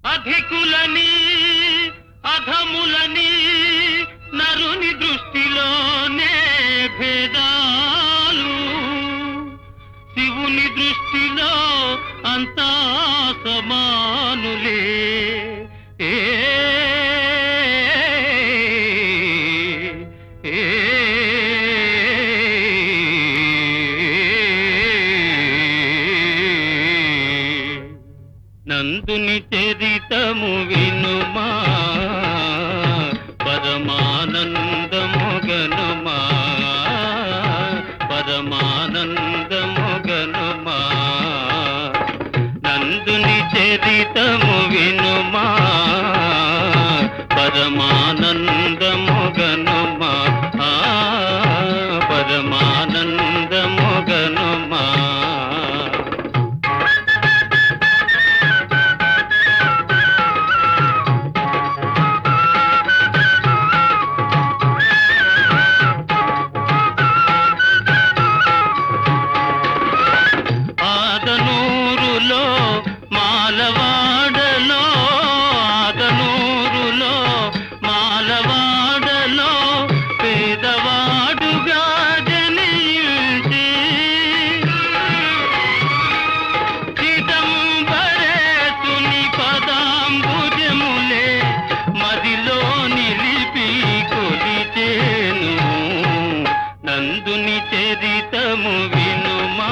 అధికులని అధములని నరుని దృష్టిలోనే భేదాలు శివుని దృష్టిలో అంతా సమానులే ఏ ఏ నందుని చరితము వినుమా పరమానందముగనుమా పరమానందముగనుమా నందుని చరితము వినుమా పరమానందముగనుమా ఆ, పరమానందముగనుమా ఆదనూరులో మాలవాడలో ఆదనూరులో మాలవాడలో పేదవాడుగా జనించి చిదంబరేతుని పదాంబుజములే మదిలో నిలిపి కొలిచేను నందుని చరితము వినుమా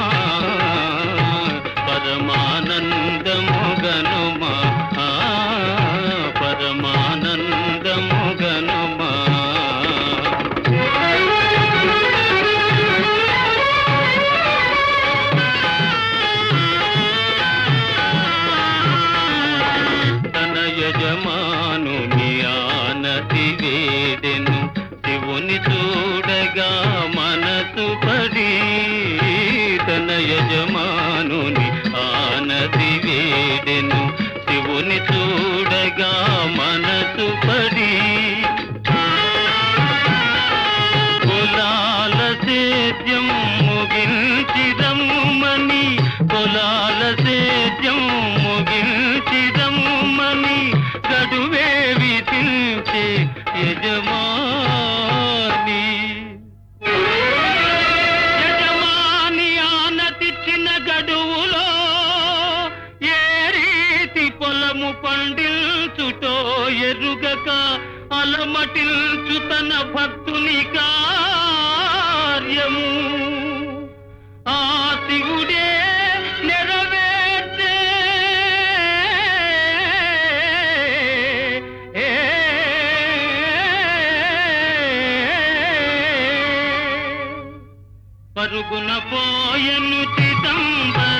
పరమానందము గనుమా ఆ, పరమానందము గనుమా తన యజమానుని ఆనతి వేడెను శివుని చూడగా మనసు పడి తన యజమానుని ఆనతి వేడెను శివుని చూడగా మనసు పడి కులాల సేద్యం ముగించిదమ్మని కులాల సేద్యం ముగించిదమ్మని గడువే విధించే యజమాని యజమాని ఆనతిచ్చిన గడువులో ఏ రీతి పొలము పండిల్చుటో ఎరుగక అలమటిల్చు తన భక్తుని కార్యము ఆ శివుడే నెరవేర్చే ఏ పరుగున పోయను చిదంబర